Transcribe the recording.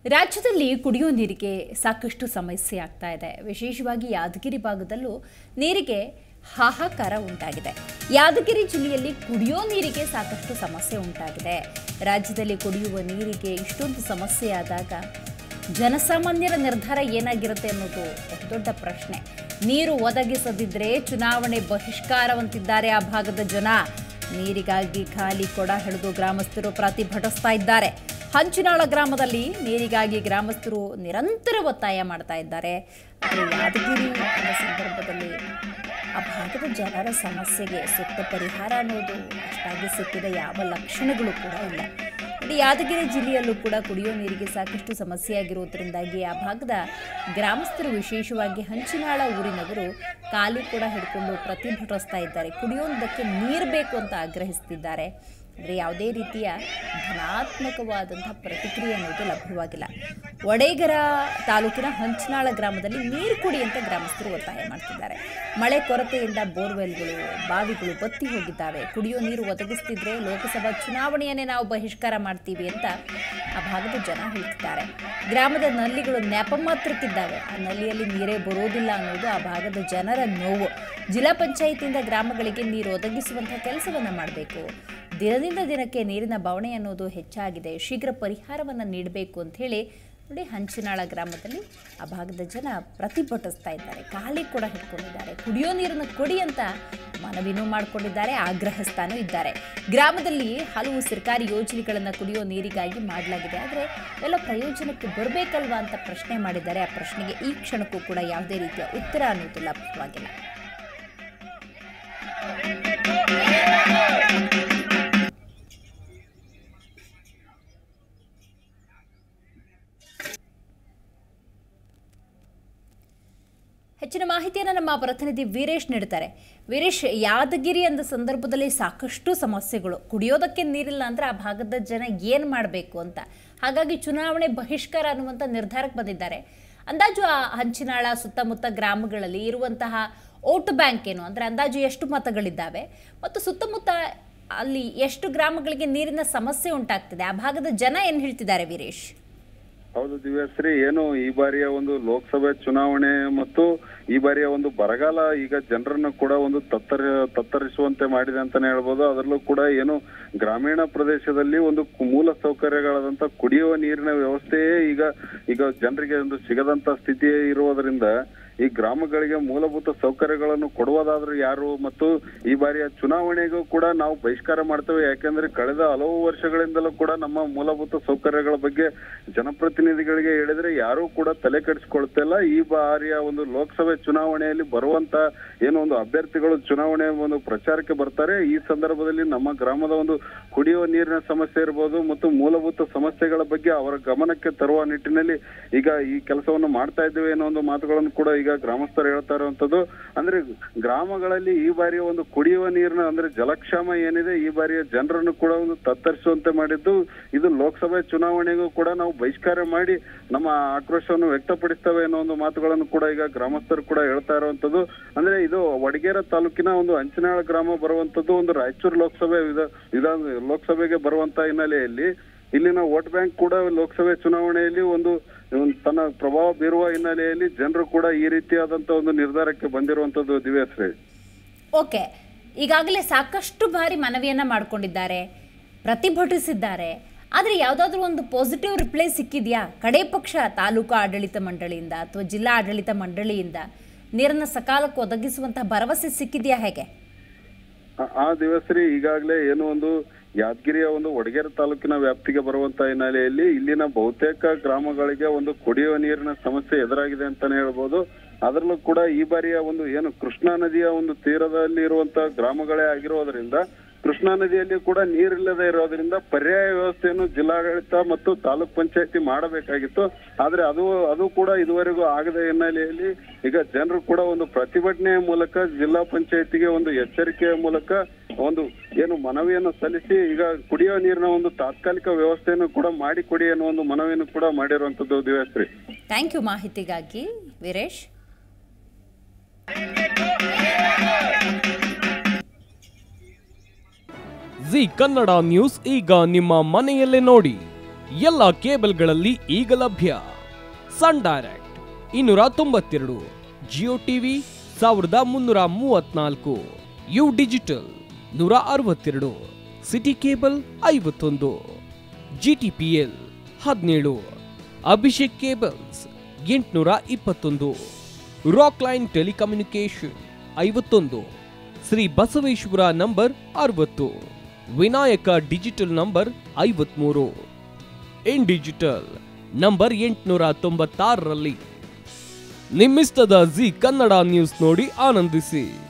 ರಾಜ್ಯದಲ್ಲಿ ಕುಡಿಯೋ ನೀರಿಗೆ ಸಾಕಷ್ಟು ಸಮಸ್ಯೆ ಆಗ್ತಾ ಇದೆ ವಿಶೇಷವಾಗಿ ಯಾದಗಿರಿ ಭಾಗದಲ್ಲೂ ನೀರಿಗೆ ಹಾಹಾಕಾರ ಉಂಟಾಗಿದೆ ಯಾದಗಿರಿ ಜಿಲ್ಲೆಯಲ್ಲಿ ಕುಡಿಯೋ ನೀರಿಗೆ ಸಾಕಷ್ಟು ಸಮಸ್ಯೆ ಉಂಟಾಗಿದೆ ರಾಜ್ಯದಲ್ಲಿ ಕುಡಿಯುವ ನೀರಿಗೆ ಇಷ್ಟೊಂದು ಸಮಸ್ಯೆ ಆದಾಗ ಜನಸಾಮಾನ್ಯರ ನಿರ್ಧಾರ ಏನಾಗಿರುತ್ತೆ ಅನ್ನೋದು ಬಹುದೊಡ್ಡ ಪ್ರಶ್ನೆ ನೀರು ಒದಗಿಸದಿದ್ರೆ ಚುನಾವಣೆ ಬಹಿಷ್ಕಾರವಂತಿದ್ದಾರೆ ಆ ಭಾಗದ ಜನ ನೀರಿಗಾಗಿ ಖಾಲಿ ಕೊಡ ಹಿಡಿದು ಗ್ರಾಮಸ್ಥರು ಪ್ರತಿಭಟಿಸ್ತಾ ಇದ್ದಾರೆ ಹಂಚಿನಾಳ ಗ್ರಾಮದಲ್ಲಿ ನೀರಿಗಾಗಿ ಗ್ರಾಮಸ್ಥರು ನಿರಂತರ ಒತ್ತಾಯ ಮಾಡ್ತಾ ಇದ್ದಾರೆ ಆದರೆ ಯಾದಗಿರಿ ಅನ್ನೋ ಸಂದರ್ಭದಲ್ಲಿ ಆ ಭಾಗದ ಜನರ ಸಮಸ್ಯೆಗೆ ಸೂಕ್ತ ಪರಿಹಾರ ಅನ್ನೋದು ಅಷ್ಟಾಗಿ ಸಿಕ್ಕಿದ ಯಾವ ಲಕ್ಷಣಗಳು ಕೂಡ ಇಲ್ಲ ಇಡೀ ಯಾದಗಿರಿ ಜಿಲ್ಲೆಯಲ್ಲೂ ಕೂಡ ಕುಡಿಯೋ ನೀರಿಗೆ ಸಾಕಷ್ಟು ಸಮಸ್ಯೆ ಆಗಿರುವುದರಿಂದಾಗಿ ಆ ಭಾಗದ ಗ್ರಾಮಸ್ಥರು ವಿಶೇಷವಾಗಿ ಹಂಚಿನಾಳ ಊರಿನವರು ಕಾಲಿ ಕೂಡ ಹಿಡ್ಕೊಂಡು ಪ್ರತಿಭಟಿಸ್ತಾ ಇದ್ದಾರೆ ಕುಡಿಯೋದಕ್ಕೆ ನೀರು ಬೇಕು ಅಂತ ಆಗ್ರಹಿಸ್ತಿದ್ದಾರೆ ಆದರೆ ಯಾವುದೇ ರೀತಿಯ ಧನಾತ್ಮಕವಾದಂತಹ ಪ್ರತಿಕ್ರಿಯೆ ಅನ್ನೋದು ಲಭ್ಯವಾಗಿಲ್ಲ ವಡೇಗರ ತಾಲೂಕಿನ ಹಂಚನಾಳ ಗ್ರಾಮದಲ್ಲಿ ನೀರು ಕುಡಿ ಅಂತ ಗ್ರಾಮಸ್ಥರು ಒತ್ತಾಯ ಮಾಡ್ತಿದ್ದಾರೆ ಮಳೆ ಕೊರತೆಯಿಂದ ಬೋರ್ವೆಲ್ಗಳು ಬಾವಿಗಳು ಬತ್ತಿ ಹೋಗಿದ್ದಾವೆ ಕುಡಿಯೋ ನೀರು ಒದಗಿಸ್ತಿದ್ರೆ ಲೋಕಸಭಾ ಚುನಾವಣೆಯನ್ನೇ ನಾವು ಬಹಿಷ್ಕಾರ ಮಾಡ್ತೀವಿ ಅಂತ ಆ ಭಾಗದ ಜನ ಹೇಳ್ತಿದ್ದಾರೆ ಗ್ರಾಮದ ನಲ್ಲಿಗಳು ನೆಪ ಮಾತ್ರಕ್ಕಿದ್ದಾವೆ ಆ ನಲ್ಲಿಯಲ್ಲಿ ನೀರೇ ಬರೋದಿಲ್ಲ ಅನ್ನೋದು ಆ ಭಾಗದ ಜನರ ನೋವು ಜಿಲ್ಲಾ ಪಂಚಾಯಿತಿಯಿಂದ ಗ್ರಾಮಗಳಿಗೆ ನೀರು ಒದಗಿಸುವಂತಹ ಕೆಲಸವನ್ನ ಮಾಡಬೇಕು ದಿನದಿಂದ ದಿನಕ್ಕೆ ನೀರಿನ ಬವಣೆ ಅನ್ನೋದು ಹೆಚ್ಚಾಗಿದೆ ಶೀಘ್ರ ಪರಿಹಾರವನ್ನು ನೀಡಬೇಕು ಅಂತ ಹೇಳಿ ನೋಡಿ ಹಂಚಿನಾಳ ಗ್ರಾಮದಲ್ಲಿ ಆ ಭಾಗದ ಜನ ಪ್ರತಿಭಟಿಸ್ತಾ ಇದ್ದಾರೆ ಖಾಲಿ ಕೂಡ ಹಿಡ್ಕೊಂಡಿದ್ದಾರೆ ಕುಡಿಯೋ ನೀರನ್ನು ಕೊಡಿ ಅಂತ ಮನವಿನೂ ಮಾಡಿಕೊಂಡಿದ್ದಾರೆ ಆಗ್ರಹಿಸ್ತಾನೂ ಇದ್ದಾರೆ ಗ್ರಾಮದಲ್ಲಿ ಹಲವು ಸರ್ಕಾರಿ ಯೋಜನೆಗಳನ್ನು ಕುಡಿಯೋ ನೀರಿಗಾಗಿ ಮಾಡಲಾಗಿದೆ ಆದರೆ ಎಲ್ಲ ಪ್ರಯೋಜನಕ್ಕೆ ಬರಬೇಕಲ್ವಾ ಅಂತ ಪ್ರಶ್ನೆ ಮಾಡಿದ್ದಾರೆ ಆ ಪ್ರಶ್ನೆಗೆ ಈ ಕ್ಷಣಕ್ಕೂ ಕೂಡ ಯಾವುದೇ ರೀತಿಯ ಉತ್ತರ ಅನ್ನೋದು ಲಭ್ಯವಾಗಿಲ್ಲ ಹೆಚ್ಚಿನ ಮಾಹಿತಿಯನ್ನು ನಮ್ಮ ಪ್ರತಿನಿಧಿ ವೀರೇಶ್ ನೀಡ್ತಾರೆ ವೀರೇಶ್ ಯಾದಗಿರಿ ಅಂದ ಸಂದರ್ಭದಲ್ಲಿ ಸಾಕಷ್ಟು ಸಮಸ್ಯೆಗಳು ಕುಡಿಯೋದಕ್ಕೆ ನೀರಿಲ್ಲ ಅಂದ್ರೆ ಆ ಭಾಗದ ಜನ ಏನು ಮಾಡಬೇಕು ಅಂತ ಹಾಗಾಗಿ ಚುನಾವಣೆ ಬಹಿಷ್ಕಾರ ಅನ್ನುವಂಥ ನಿರ್ಧಾರಕ್ಕೆ ಬಂದಿದ್ದಾರೆ ಅಂದಾಜು ಆ ಹಂಚಿನಾಳ ಸುತ್ತಮುತ್ತ ಗ್ರಾಮಗಳಲ್ಲಿ ಇರುವಂತಹ ಓಟ್ ಬ್ಯಾಂಕ್ ಏನು ಅಂದರೆ ಅಂದಾಜು ಎಷ್ಟು ಮತಗಳಿದ್ದಾವೆ ಮತ್ತು ಸುತ್ತಮುತ್ತ ಅಲ್ಲಿ ಎಷ್ಟು ಗ್ರಾಮಗಳಿಗೆ ನೀರಿನ ಸಮಸ್ಯೆ ಉಂಟಾಗ್ತಿದೆ ಆ ಭಾಗದ ಜನ ಏನು ಹೇಳ್ತಿದ್ದಾರೆ ವೀರೇಶ್ ಹೌದು ದಿವ್ಯಾಶ್ರೀ ಏನು ಈ ಬಾರಿಯ ಒಂದು ಲೋಕಸಭೆ ಚುನಾವಣೆ ಮತ್ತು ಈ ಬಾರಿಯ ಒಂದು ಬರಗಾಲ ಈಗ ಜನರನ್ನ ಕೂಡ ಒಂದು ತತ್ತರಿ ತತ್ತರಿಸುವಂತೆ ಮಾಡಿದೆ ಅಂತಾನೆ ಹೇಳ್ಬೋದು ಅದರಲ್ಲೂ ಕೂಡ ಏನು ಗ್ರಾಮೀಣ ಪ್ರದೇಶದಲ್ಲಿ ಒಂದು ಕು- ಮೂಲ ಸೌಕರ್ಯಗಳಾದಂತ ಕುಡಿಯುವ ನೀರಿನ ವ್ಯವಸ್ಥೆಯೇ ಈಗ ಈಗ ಜನರಿಗೆ ಒಂದು ಸಿಗದಂತ ಸ್ಥಿತಿ ಇರುವುದರಿಂದ ಈ ಗ್ರಾಮಗಳಿಗೆ ಮೂಲಭೂತ ಸೌಕರ್ಯಗಳನ್ನು ಕೊಡುವುದಾದ್ರೂ ಯಾರು ಮತ್ತು ಈ ಬಾರಿಯ ಚುನಾವಣೆಗೂ ಕೂಡ ನಾವು ಬಹಿಷ್ಕಾರ ಮಾಡ್ತೇವೆ ಯಾಕೆಂದ್ರೆ ಕಳೆದ ಹಲವು ವರ್ಷಗಳಿಂದಲೂ ಕೂಡ ನಮ್ಮ ಮೂಲಭೂತ ಸೌಕರ್ಯಗಳ ಬಗ್ಗೆ ಜನಪ್ರತಿನಿಧಿಗಳಿಗೆ ಹೇಳಿದ್ರೆ ಯಾರೂ ಕೂಡ ತಲೆ ಕೆಡಿಸ್ಕೊಳ್ತಿಲ್ಲ ಈ ಬಾರಿಯ ಒಂದು ಲೋಕಸಭೆ ಚುನಾವಣೆಯಲ್ಲಿ ಬರುವಂತ ಏನು ಒಂದು ಅಭ್ಯರ್ಥಿಗಳು ಚುನಾವಣೆ ಒಂದು ಪ್ರಚಾರಕ್ಕೆ ಬರ್ತಾರೆ ಈ ಸಂದರ್ಭದಲ್ಲಿ ನಮ್ಮ ಗ್ರಾಮದ ಒಂದು ಕುಡಿಯುವ ನೀರಿನ ಸಮಸ್ಯೆ ಇರ್ಬೋದು ಮತ್ತು ಮೂಲಭೂತ ಸಮಸ್ಯೆಗಳ ಬಗ್ಗೆ ಅವರ ಗಮನಕ್ಕೆ ತರುವ ನಿಟ್ಟಿನಲ್ಲಿ ಈಗ ಈ ಕೆಲಸವನ್ನು ಮಾಡ್ತಾ ಇದ್ದೇವೆ ಅನ್ನೋ ಒಂದು ಮಾತುಗಳನ್ನು ಕೂಡ ಈಗ ಗ್ರಾಮಸ್ಥರು ಹೇಳ್ತಾ ಇರುವಂತದ್ದು ಅಂದ್ರೆ ಗ್ರಾಮಗಳಲ್ಲಿ ಈ ಬಾರಿಯ ಒಂದು ಕುಡಿಯುವ ನೀರಿನ ಅಂದ್ರೆ ಜಲಕ್ಷಾಮ ಏನಿದೆ ಈ ಬಾರಿಯ ಜನರನ್ನು ಕೂಡ ಒಂದು ತತ್ತರಿಸುವಂತೆ ಮಾಡಿದ್ದು ಇದು ಲೋಕಸಭೆ ಚುನಾವಣೆಗೂ ಕೂಡ ನಾವು ಬಹಿಷ್ಕಾರ ಮಾಡಿ ನಮ್ಮ ಆಕ್ರೋಶವನ್ನು ವ್ಯಕ್ತಪಡಿಸ್ತೇವೆ ಅನ್ನೋ ಒಂದು ಮಾತುಗಳನ್ನು ಕೂಡ ಈಗ ಗ್ರಾಮಸ್ಥರು ಕೂಡ ಹೇಳ್ತಾ ಇರುವಂತದ್ದು ಅಂದ್ರೆ ಇದು ವಡಗೇರ ತಾಲೂಕಿನ ಒಂದು ಅಂಚನಾಳ ಗ್ರಾಮ ಬರುವಂತದ್ದು ಒಂದು ರಾಯಚೂರು ಲೋಕಸಭೆ ವಿಧ- ವಿಧಾನ ಲೋಕಸಭೆಗೆ ಬರುವಂತ ಹಿನ್ನೆಲೆಯಲ್ಲಿ ಇಲ್ಲಿನ ವೋಟ್ ಬ್ಯಾಂಕ್ ಕೂಡ ಲೋಕಸಭೆ ಚುನಾವಣೆಯಲ್ಲಿ ಒಂದು ಒಂದು ತನ್ನ ಪ್ರಭಾವ ಬೀರುವ ಹಿನ್ನೆಲೆಯಲ್ಲಿ ಜನರು ಕೂಡ ಈ ರೀತಿಯಾದಂತ ಒಂದು ನಿರ್ಧಾರಕ್ಕೆ ಬಂದಿರುವಂತದ್ದು ದಿವ್ಯಾಶ್ರೀ ಓಕೆ ಈಗಾಗಲೇ ಸಾಕಷ್ಟು ಬಾರಿ ಮನವಿಯನ್ನ ಮಾಡಿಕೊಂಡಿದ್ದಾರೆ ಪ್ರತಿಭಟಿಸಿದ್ದಾರೆ ಆದರೆ ಯಾವುದಾದ್ರೂ ಒಂದು ಪಾಸಿಟಿವ್ ರಿಪ್ಲೈ ಸಿಕ್ಕಿದೆಯಾ ಕಡೆ ಪಕ್ಷ ತಾಲೂಕು ಆಡಳಿತ ಮಂಡಳಿಯಿಂದ ಅಥವಾ ಜಿಲ್ಲಾ ಆಡಳಿತ ಮಂಡಳಿಯಿಂದ ನೀರನ್ನು ಸಕಾಲಕ್ಕೆ ಒದಗಿಸುವಂತಹ ಭರವಸೆ ಸಿಕ್ಕಿದೆಯಾ ಹೇಗೆ ಆ- ಆ ದಿವಸರಿ ಈಗಾಗಲೇ ಏನು ಒಂದು ಯಾದಗಿರಿಯ ಒಂದು ವಡಗೇರ ತಾಲೂಕಿನ ವ್ಯಾಪ್ತಿಗೆ ಬರುವಂತ ಹಿನ್ನೆಲೆಯಲ್ಲಿ ಇಲ್ಲಿನ ಬಹುತೇಕ ಗ್ರಾಮಗಳಿಗೆ ಒಂದು ಕುಡಿಯುವ ನೀರಿನ ಸಮಸ್ಯೆ ಎದುರಾಗಿದೆ ಅಂತಾನೆ ಹೇಳ್ಬೋದು ಅದರಲ್ಲೂ ಕೂಡ ಈ ಬಾರಿಯ ಒಂದು ಏನು ಕೃಷ್ಣಾ ನದಿಯ ಒಂದು ತೀರದಲ್ಲಿ ಇರುವಂತ ಗ್ರಾಮಗಳೇ ಆಗಿರೋದ್ರಿಂದ ಕೃಷ್ಣಾ ನದಿಯಲ್ಲಿ ಕೂಡ ನೀರಿಲ್ಲದೆ ಇರೋದ್ರಿಂದ ಪರ್ಯಾಯ ವ್ಯವಸ್ಥೆಯನ್ನು ಜಿಲ್ಲಾಡಳಿತ ಮತ್ತು ತಾಲೂಕ್ ಪಂಚಾಯತಿ ಮಾಡಬೇಕಾಗಿತ್ತು ಆದ್ರೆ ಅದು ಅದು ಕೂಡ ಇದುವರೆಗೂ ಆಗದ ಹಿನ್ನೆಲೆಯಲ್ಲಿ ಈಗ ಜನರು ಕೂಡ ಒಂದು ಪ್ರತಿಭಟನೆಯ ಮೂಲಕ ಜಿಲ್ಲಾ ಪಂಚಾಯತಿಗೆ ಒಂದು ಎಚ್ಚರಿಕೆಯ ಮೂಲಕ ಒಂದು ಏನು ಮನವಿಯನ್ನು ಸಲ್ಲಿಸಿ ಈಗ ಕುಡಿಯುವ ನೀರಿನ ಒಂದು ತಾತ್ಕಾಲಿಕ ವ್ಯವಸ್ಥೆಯನ್ನು ಕೂಡ ಮಾಡಿಕೊಡಿ ಅನ್ನೋ ಒಂದು ಮನವಿಯನ್ನು ಕೂಡ ಮಾಡಿರುವಂತದ್ದು ದಿವ್ಯಾಶ್ರೀ ಥ್ಯಾಂಕ್ ಯು ಮಾಹಿತಿಗಾಗಿ ವೀರೇಶ್ ಜಿ ಕನ್ನಡ ನ್ಯೂಸ್ ಈಗ ನಿಮ್ಮ ಮನೆಯಲ್ಲೇ ನೋಡಿ ಎಲ್ಲ ಕೇಬಲ್ಗಳಲ್ಲಿ ಈಗ ಲಭ್ಯ ಸನ್ ಡೈರೆಕ್ಟ್ ಇನ್ನೂರ ತೊಂಬತ್ತೆರಡು ಜಿಯೋ ಟಿವಿ ಸಾವಿರದ ಮುನ್ನೂರ ಮೂವತ್ನಾಲ್ಕು ಯು ಡಿಜಿಟಲ್ ನೂರ ಅರವತ್ತೆರಡು ಸಿಟಿ ಕೇಬಲ್ ಐವತ್ತೊಂದು ಜಿಟಿಪಿಎಲ್ ಹದಿನೇಳು ಅಭಿಷೇಕ್ ಕೇಬಲ್ಸ್ ಎಂಟುನೂರ ಇಪ್ಪತ್ತೊಂದು ರಾಕ್ ಲೈನ್ ಟೆಲಿಕಮ್ಯುನಿಕೇಶನ್ ಐವತ್ತೊಂದು ಶ್ರೀ ಬಸವೇಶ್ವರ ನಂಬರ್ ಅರವತ್ತು ವಿನಾಯಕ ಡಿಜಿಟಲ್ ನಂಬರ್ ಐವತ್ಮೂರು ಇನ್ ಡಿಜಿಟಲ್ ನಂಬರ್ ಎಂಟುನೂರ ತೊಂಬತ್ತಾರರಲ್ಲಿ ನಿಮ್ಮಿಸ್ತದ ಜಿ ಕನ್ನಡ ನ್ಯೂಸ್ ನೋಡಿ ಆನಂದಿಸಿ